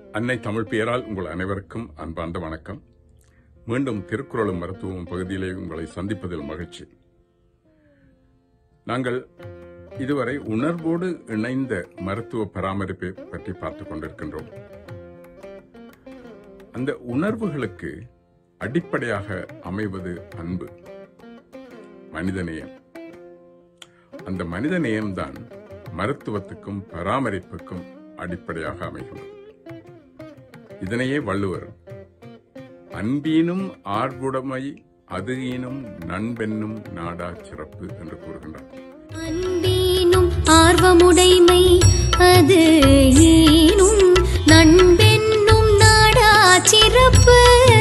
அன்னை தமிழ் பெயரால் உங்கள் அனைவருக்கும் அன்பார்ந்த வணக்கம் மீண்டும் திருக்குறளும் மருத்துவம் பகுதியிலே உங்களை சந்திப்பதில் மகிழ்ச்சி நாங்கள் இதுவரை உணர்வோடு இணைந்த மருத்துவ பராமரிப்பை பற்றி பார்த்துக் கொண்டிருக்கின்றோம் அந்த உணர்வுகளுக்கு அடிப்படையாக அமைவது அன்பு மனிதநேயம் அந்த மனிதநேயம்தான் மருத்துவத்துக்கும் பராமரிப்புக்கும் அடிப்படையாக அமைகிறது இதனையே வள்ளுவர் அன்பீனும் ஆர்வுடைமை அது ஈனும் நண்பென்னும் நாடா சிறப்பு என்று கூறுகின்றார் அன்பீனும் ஆர்வமுடைமை அது ஈனும் நண்பென்னும் நாடா சிறப்பு